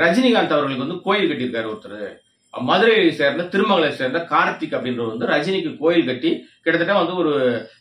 ரஜினிகாந்த் அவர்களுக்கு வந்து கோயில் கட்டியிருக்காரு ஒருத்தர் மதுரையை சேர்ந்த திருமங்கலை சேர்ந்த கார்த்திக் அப்படின்றவர் வந்து ரஜினிக்கு கோயில் கட்டி கிட்டத்தட்ட வந்து ஒரு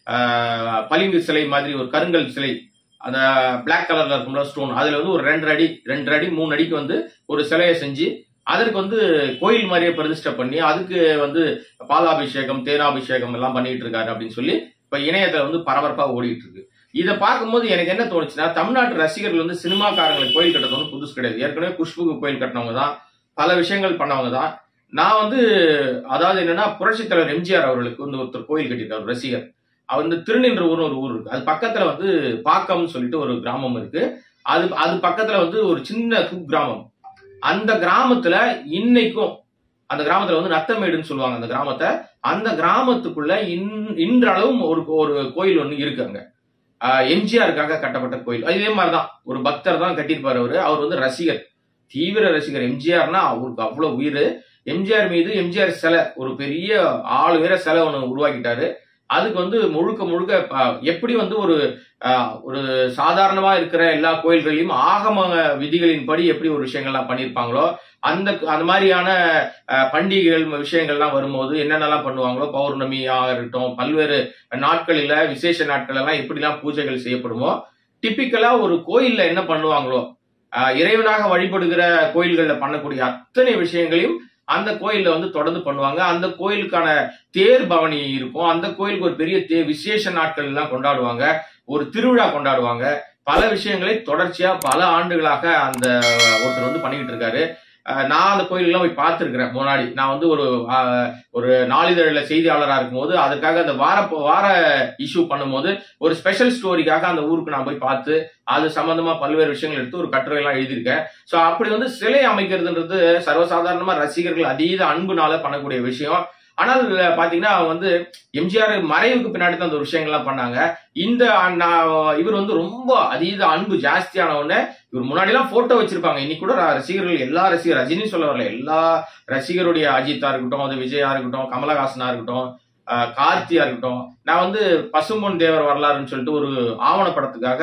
ஆஹ், பளிங்கு சிலை மாதிரி ஒரு கருங்கல் சிலை அந்த பிளாக் கலர்ல இருக்கும்ல ஸ்டோன் அதுல வந்து ஒரு ரெண்டு அடி ரெண்டு அடி மூணு அடிக்கு வந்து ஒரு சிலையை செஞ்சு அதற்கு வந்து கோயில் மாதிரியே பிரதிஷ்டை பண்ணி அதுக்கு வந்து பாலாபிஷேகம் தேனாபிஷேகம் எல்லாம் பண்ணிட்டு இருக்காரு அப்படின்னு சொல்லி இப்ப இணையத்துல வந்து பரபரப்பா ஓடிட்டு இருக்கு இதை பார்க்கும்போது எனக்கு என்ன தோணுச்சுன்னா தமிழ்நாட்டு ரசிகர்கள் வந்து சினிமாக்காரங்களுக்கு கோயில் கட்டுறது வந்து புதுசு கிடையாது ஏற்கனவே குஷ்புக்கு கோயில் கட்டினவங்க தான் பல விஷயங்கள் பண்ணவங்க தான் நான் வந்து அதாவது என்னன்னா புரட்சித் தலைவர் எம்ஜிஆர் அவர்களுக்கு வந்து ஒருத்தர் கோயில் கட்டியிருக்காரு ஒரு ரசிகர் அவர் வந்து திருநின்ற ஊர்னு ஒரு ஊர் இருக்கு அது பக்கத்துல வந்து பாக்கம்னு சொல்லிட்டு ஒரு கிராமம் இருக்கு அது அது பக்கத்துல வந்து ஒரு சின்ன குக்கிராமம் அந்த கிராமத்துல இன்னைக்கும் அந்த கிராமத்துல வந்து நத்தமேடுன்னு சொல்லுவாங்க அந்த கிராமத்தை அந்த கிராமத்துக்குள்ள இன் இன்றளவும் ஒரு ஒரு கோயில் ஒன்று இருக்கு அங்க ஆஹ் எம்ஜிஆருக்காக கட்டப்பட்ட கோயில் இதே மாதிரிதான் ஒரு பக்தர் தான் கட்டியிருப்பாரு அவரு அவர் வந்து ரசிகர் தீவிர ரசிகர் எம்ஜிஆர்னா அவருக்கு அவ்வளவு உயிர் எம்ஜிஆர் மீது எம்ஜிஆர் சிலை ஒரு பெரிய ஆளு வேற சிலை ஒன்று உருவாக்கிட்டாரு அதுக்கு வந்து முழுக்க முழுக்க ப- எப்படி வந்து ஒரு ஆஹ், ஒரு சாதாரணமா இருக்கிற எல்லா கோயில்களையும் ஆகம விதிகளின்படி எப்படி ஒரு விஷயங்கள்லாம் பண்ணியிருப்பாங்களோ அந்த அந்த மாதிரியான ஆஹ், பண்டிகைகள் விஷயங்கள்லாம் வரும்போது என்னென்னலாம் பண்ணுவாங்களோ பௌர்ணமியாக இருக்கட்டும் பல்வேறு நாட்களில் விசேஷ நாட்கள் எல்லாம் எப்படிலாம் பூஜைகள் செய்யப்படுமோ டிப்பிக்கலா ஒரு கோயில்ல என்ன பண்ணுவாங்களோ ஆஹ், இறைவனாக வழிபடுகிற கோயில்கள்ல பண்ணக்கூடிய அத்தனை விஷயங்களையும் அந்த கோயில்ல வந்து தொடர்ந்து பண்ணுவாங்க அந்த கோயிலுக்கான தேர் பவனி இருக்கும் அந்த கோயிலுக்கு ஒரு பெரிய தே விசேஷ நாட்கள் எல்லாம் கொண்டாடுவாங்க ஒரு திருவிழா கொண்டாடுவாங்க பல விஷயங்களை தொடர்ச்சியா பல ஆண்டுகளாக அந்த ஒருத்தர் வந்து பண்ணிக்கிட்டு இருக்காரு அஹ் நான் அந்த கோயிலெல்லாம் போய் பார்த்துருக்கிறேன் முன்னாடி நான் வந்து ஒரு அஹ், ஒரு நாளிதழில் செய்தியாளராக இருக்கும்போது அதுக்காக அந்த வார வார இஷ்யூ பண்ணும்போது ஒரு ஸ்பெஷல் ஸ்டோரிக்காக அந்த ஊருக்கு நான் போய் பார்த்து அது சம்பந்தமா பல்வேறு விஷயங்கள் எடுத்து ஒரு கட்டுரை எல்லாம் எழுதியிருக்கேன் ஸோ அப்படி வந்து சிலை அமைக்கிறதுன்றது சர்வசாதாரணமா ரசிகர்கள் அதீத அன்புனால பண்ணக்கூடிய விஷயம் ஆனால் பாத்தீங்கன்னா அவங்க வந்து எம்ஜிஆர் மறைவுக்கு பின்னாடி தான் அந்த ஒரு விஷயங்கள்லாம் பண்ணாங்க இந்த அண்ணா- இவர் வந்து ரொம்ப அதீத அன்பு ஜாஸ்தியான உடனே இவர் முன்னாடி எல்லாம் போட்டோ வச்சிருப்பாங்க இன்னைக்கு கூட ர- ரசிகர்கள் எல்லா ரசிகர் ரஜினி சொல்ல வரல எல்லா ரசிகருடைய அஜித்தா இருக்கட்டும் அது விஜயா இருக்கட்டும் கமலஹாசனா இருக்கட்டும் ஆஹ் கார்த்தியா இருக்கட்டும் நான் வந்து பசும்பொன் தேவர் வரலாறுன்னு சொல்லிட்டு ஒரு ஆவணப்படத்துக்காக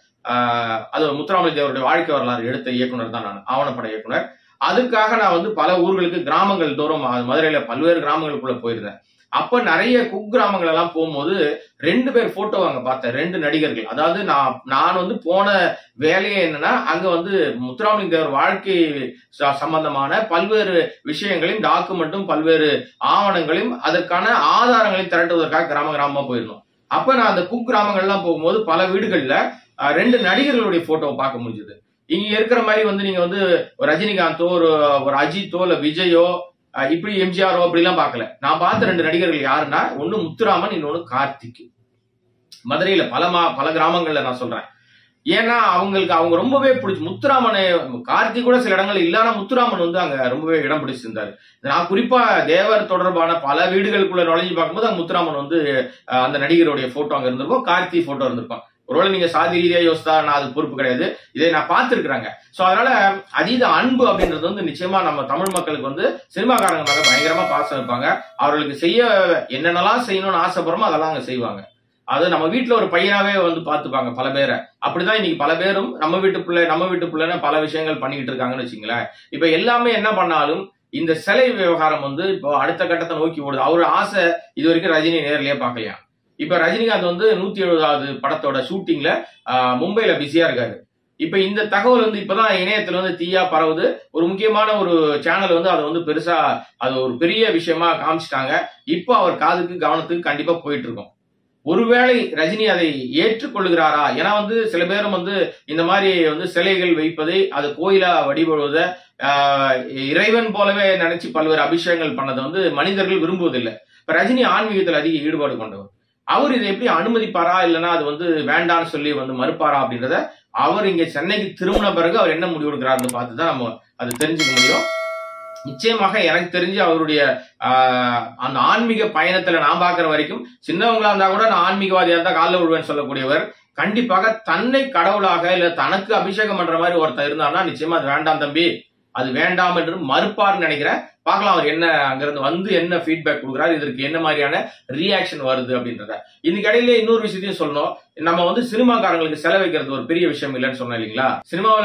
ஆஹ் அது முத்துராமலிங்க தேவருடைய வாழ்க்கை வரலாறு எடுத்த இயக்குனர் தான் நான் ஆவணப்பட இயக்குனர் அதுக்காக நான் வந்து பல ஊர்களுக்கு கிராமங்கள் தோறும் அஹ் மதுரையில பல்வேறு கிராமங்களுக்குள்ள போயிருந்தேன் அப்ப நிறைய குக்கிராமங்கள் எல்லாம் போகும்போது ரெண்டு பேர் போட்டோ அங்க பார்த்தேன் ரெண்டு நடிகர்கள் அதாவது நான் நான் வந்து போன வேலையே என்னன்னா அங்க வந்து முத்துராமலிங்க தேவர் வாழ்க்கை ச- சம்பந்தமான பல்வேறு விஷயங்களையும் டாக்குமெண்ட்டும் பல்வேறு ஆவணங்களையும் அதற்கான ஆதாரங்களையும் திரட்டுவதற்காக கிராம கிராமமா போயிருந்தோம் அப்ப நான் அந்த குக்கிராமங்கள்லாம் போகும்போது பல வீடுகள்ல அஹ், ரெண்டு நடிகர்களுடைய போட்டோவை பார்க்க முடிஞ்சது இங்க இருக்கிற மாதிரி வந்து நீங்க வந்து ஒரு ரஜினிகாந்தோ ஒரு ஒரு அஜித்தோ இல்ல விஜயோ அஹ், இப்படி எம்ஜிஆரோ அப்படிலாம் பார்க்கல நான் பார்த்த ரெண்டு நடிகர்கள் யாருன்னா ஒன்னு முத்துராமன் இன்னொன்னு கார்த்திக் மதுரையில பல மா பல கிராமங்கள்ல நான் சொல்றேன் ஏன்னா அவங்களுக்கு அவங்க ரொம்பவே பிடிச்சி முத்துராமனை கார்த்திக் கூட சில இடங்கள் இல்லைன்னா முத்துராமன் வந்து அங்க ரொம்பவே இடம் பிடிச்சிருந்தாரு நான் குறிப்பா தேவர் தொடர்பான பல வீடுகளுக்குள்ள நுழைஞ்சு பார்க்கும்போது அங்க முத்துராமன் வந்து அஹ், அந்த நடிகருடைய போட்டோ அங்க இருந்திருக்கும் கார்த்தி போட்டோ இருந்திருக்கும் ஒருவேளை நீங்க சாதி ரீதியா யோசித்தா நான் அது பொறுப்பு கிடையாது இதை நான் பார்த்திருக்கிறாங்க சோ அதனால அதீத அன்பு அப்படின்றது வந்து நிச்சயமா நம்ம தமிழ் மக்களுக்கு வந்து சினிமாக்காரங்க மேல பயங்கரமா பாசம் வைப்பாங்க அவர்களுக்கு செய்ய என்னென்னலாம் செய்யணும்னு ஆசைப்படுறோமோ அதெல்லாம் அங்க செய்வாங்க அது நம்ம வீட்டுல ஒரு பையனாவே வந்து பார்த்துப்பாங்க பல பேரை அப்படிதான் இன்னைக்கு பல பேரும் நம்ம வீட்டு பிள்ளை நம்ம வீட்டு பிள்ளைன்னு பல விஷயங்கள் பண்ணிக்கிட்டு இருக்காங்கன்னு வச்சுங்களேன் இப்ப எல்லாமே என்ன பண்ணாலும் இந்த சிலை விவகாரம் வந்து இப்போ அடுத்த கட்டத்தை நோக்கி ஓடுது அவர் ஆசை இது வரைக்கும் ரஜினி நேர்லயே பார்க்கலையா இப்ப ரஜினிகாந்த் வந்து நூத்தி எழுபதாவது படத்தோட ஷூட்டிங்ல ஆஹ், மும்பைல பிஸியா இருக்காரு இப்ப இந்த தகவல் வந்து இப்பதான் இணையத்துல வந்து தீயா பரவுது ஒரு முக்கியமான ஒரு சேனல் வந்து அதை வந்து பெருசா அது ஒரு பெரிய விஷயமா காமிச்சிட்டாங்க இப்போ அவர் காதுக்கு கவனத்துக்கு கண்டிப்பா போயிட்டு இருக்கும் ஒருவேளை ரஜினி அதை ஏற்றுக்கொள்கிறாரா ஏன்னா வந்து சில பேரும் வந்து இந்த மாதிரி வந்து சிலைகள் வைப்பதை அது கோயிலா வழிபடுவதை ஆஹ், இறைவன் போலவே நினைச்சு பல்வேறு அபிஷேகங்கள் பண்ணதை வந்து மனிதர்கள் விரும்புவதில்லை இப்ப ரஜினி ஆன்மீகத்தில் அதிக ஈடுபாடு கொண்டவர் அவர் இதை எப்படி அனுமதிப்பாரா இல்லைன்னா அது வந்து வேண்டான்னு சொல்லி வந்து மறுப்பாரா அப்படின்றத அவர் இங்க சென்னைக்கு திரும்பின பிறகு அவர் என்ன முடிவு எடுக்கிறாருன்னு பார்த்து தான் நம்ம அது தெரிஞ்சுக்க முடியும் நிச்சயமாக எனக்கு தெரிஞ்சு அவருடைய ஆஹ், அந்த ஆன்மீக பயணத்துல நான் பார்க்கிற வரைக்கும் சின்னவங்களா இருந்தா கூட நான் ஆன்மீகவாதியா இருந்தா காலில் விழுவேன்னு சொல்லக்கூடியவர் கண்டிப்பாக தன்னை கடவுளாக இல்ல தனக்கு அபிஷேகம் பண்ற மாதிரி ஒருத்தர் இருந்தான்னா நிச்சயமா அது வேண்டாம் தம்பி அது வேண்டாம் என்று மறுப்பார்னு நினைக்கிறேன் பார்க்கலாம் அவர் என்ன அங்கிருந்து வந்து என்ன ஃபீட்பேக் கொடுக்குறாரு இதற்கு என்ன மாதிரியான ரியாக்ஷன் வருது அப்படின்றத இதுக்கு இடையில இன்னொரு விஷயத்தையும் சொல்லணும் நம்ம வந்து சினிமாக்காரங்களுக்கு செலவைக்கிறது ஒரு பெரிய விஷயம் இல்லைன்னு சொன்னோம் இல்லைங்களா சினிமாவில்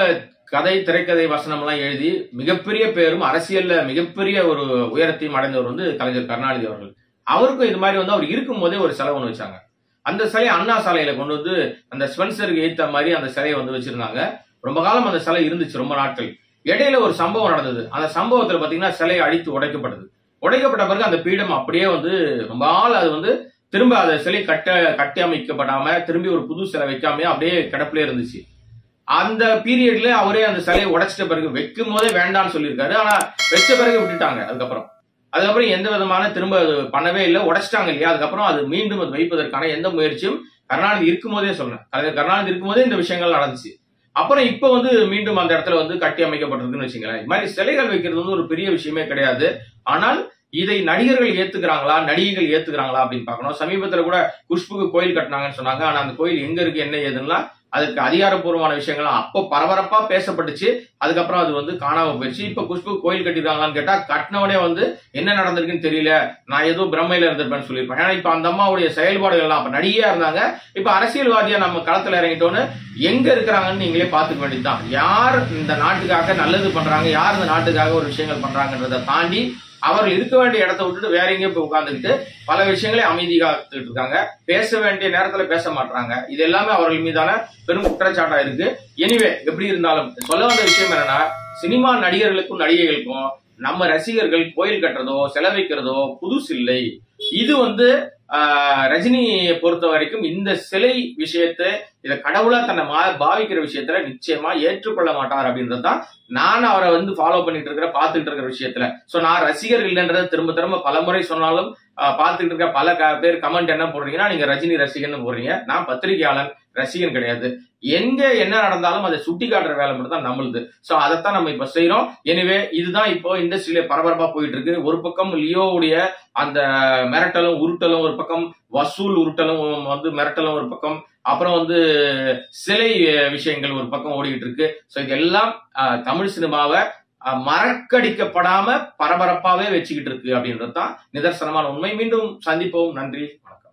கதை திரைக்கதை வசனம் எல்லாம் எழுதி மிகப்பெரிய பேரும் அரசியல்ல மிகப்பெரிய ஒரு உயரத்தையும் அடைந்தவர் வந்து கலைஞர் கருணாநிதி அவர்கள் அவருக்கும் இது மாதிரி வந்து அவர் இருக்கும் போதே ஒரு சிலை ஒன்று வச்சாங்க அந்த சிலையை அண்ணா சாலையில கொண்டு வந்து அந்த ஸ்பென்சருக்கு ஏத்த மாதிரி அந்த சிலையை வந்து வச்சிருந்தாங்க ரொம்ப காலம் அந்த சிலை இருந்துச்சு ரொம்ப நாட்கள் இடையில ஒரு சம்பவம் நடந்தது அந்த சம்பவத்துல பாத்தீங்கன்னா சிலை அடித்து உடைக்கப்பட்டது உடைக்கப்பட்ட பிறகு அந்த பீடம் அப்படியே வந்து ரொம்ப நாள் அது வந்து திரும்ப அந்த சிலை கட்ட கட்டி அமைக்கப்படாம திரும்பி ஒரு புது சிலை வைக்காம அப்படியே கிடப்பிலே இருந்துச்சு அந்த பீரியட்ல அவரே அந்த சிலையை உடைச்சிட்ட பிறகு வைக்கும் போதே வேண்டாம்னு சொல்லியிருக்காரு ஆனா வச்ச பிறகு விட்டுட்டாங்க அதுக்கப்புறம் அதுக்கப்புறம் எந்த விதமான திரும்ப அது பண்ணவே இல்லை உடைச்சிட்டாங்க இல்லையா அதுக்கப்புறம் அது மீண்டும் அது வைப்பதற்கான எந்த முயற்சியும் கருணாநிதி இருக்கும் போதே சொன்னேன் கலைஞர் கருணாநிதி இருக்கும் போதே இந்த விஷயங்கள் நடந்துச்சு அப்புறம் இப்ப வந்து மீண்டும் அந்த இடத்துல வந்து கட்டி அமைக்கப்பட்டிருக்குன்னு வச்சுங்களேன் இது மாதிரி சிலைகள் வைக்கிறது வந்து ஒரு பெரிய விஷயமே கிடையாது ஆனால் இதை நடிகர்கள் ஏத்துக்கிறாங்களா நடிகைகள் ஏத்துக்கிறாங்களா அப்படின்னு பார்க்கணும் சமீபத்துல கூட குஷ்புக்கு கோயில் கட்டினாங்கன்னு சொன்னாங்க ஆனா அந்த கோயில் எங்க இருக்கு என்ன ஏதுன்னா அதுக்கு அதிகாரப்பூர்வமான விஷயங்கள்லாம் அப்போ பரபரப்பா பேசப்பட்டுச்சு அதுக்கப்புறம் அது வந்து காணாம போயிடுச்சு இப்ப குஷ்பு கோயில் கட்டிருக்காங்களான்னு கேட்டா கட்டினவனே வந்து என்ன நடந்திருக்குன்னு தெரியல நான் ஏதோ பிரம்மையில இருந்திருப்பேன்னு சொல்லியிருப்பேன் ஏன்னா இப்ப அந்த அம்மாவுடைய செயல்பாடுகள்லாம் அப்ப நடிகையா இருந்தாங்க இப்ப அரசியல்வாதியா நம்ம களத்துல இறங்கிட்டோன்னு எங்க இருக்கிறாங்கன்னு நீங்களே பாத்துக்க வேண்டியதுதான் யார் இந்த நாட்டுக்காக நல்லது பண்றாங்க யார் இந்த நாட்டுக்காக ஒரு விஷயங்கள் பண்றாங்கன்றதை தாண்டி அவர்கள் இருக்க வேண்டிய இடத்த விட்டுட்டு வேற எங்கேயும் போய் உட்கார்ந்துக்கிட்டு பல விஷயங்களை அமைதியாகிட்டு இருக்காங்க பேச வேண்டிய நேரத்துல பேச மாட்டாங்க இது எல்லாமே அவர்கள் மீதான பெரும் குற்றச்சாட்டா இருக்கு எனிவே எப்படி இருந்தாலும் சொல்ல வந்த விஷயம் என்னன்னா சினிமா நடிகர்களுக்கும் நடிகைகளுக்கும் நம்ம ரசிகர்கள் கோயில் கட்டுறதோ செலவைக்கிறதோ புதுசு இல்லை இது வந்து ஆஹ், ரஜினியை பொறுத்த வரைக்கும் இந்த சிலை விஷயத்தை இத கடவுளா தன்னை மா- பாவிக்கிற விஷயத்துல நிச்சயமா ஏற்றுக்கொள்ள மாட்டார் அப்படின்றதுதான் நான் அவரை வந்து ஃபாலோ பண்ணிட்டு இருக்கிற பார்த்துட்டு இருக்கிற விஷயத்துல சோ நான் ரசிகர் இல்லைன்றதை திரும்ப திரும்ப பல முறை சொன்னாலும் ஆஹ், பார்த்துட்டு இருக்க பல க- பேர் கமெண்ட் என்ன போடுறீங்கன்னா நீங்க ரஜினி ரசிகன் போடுறீங்க நான் பத்திரிகையாளன் ரசிகன் கிடையாது எங்க என்ன நடந்தாலும் அதை சுட்டி காட்டுற வேலை மட்டும் தான் நம்மளுது சோ அதைத்தான் நம்ம இப்ப செய்றோம் எனவே இதுதான் இப்போ இண்டஸ்ட்ரியில பரபரப்பா போயிட்டு இருக்கு ஒரு பக்கம் லியோவுடைய அந்த மிரட்டலும் உருட்டலும் ஒரு பக்கம் வசூல் உருட்டலும் வந்து மிரட்டலும் ஒரு பக்கம் அப்புறம் வந்து சிலை அஹ், விஷயங்கள் ஒரு பக்கம் ஓடிக்கிட்டு இருக்கு சோ இதெல்லாம் அஹ், தமிழ் சினிமாவை அஹ், மறக்கடிக்கப்படாம பரபரப்பாவே வச்சுக்கிட்டு இருக்கு அப்படின்றது தான் நிதர்சனமான உண்மை மீண்டும் சந்திப்போம் நன்றி வணக்கம்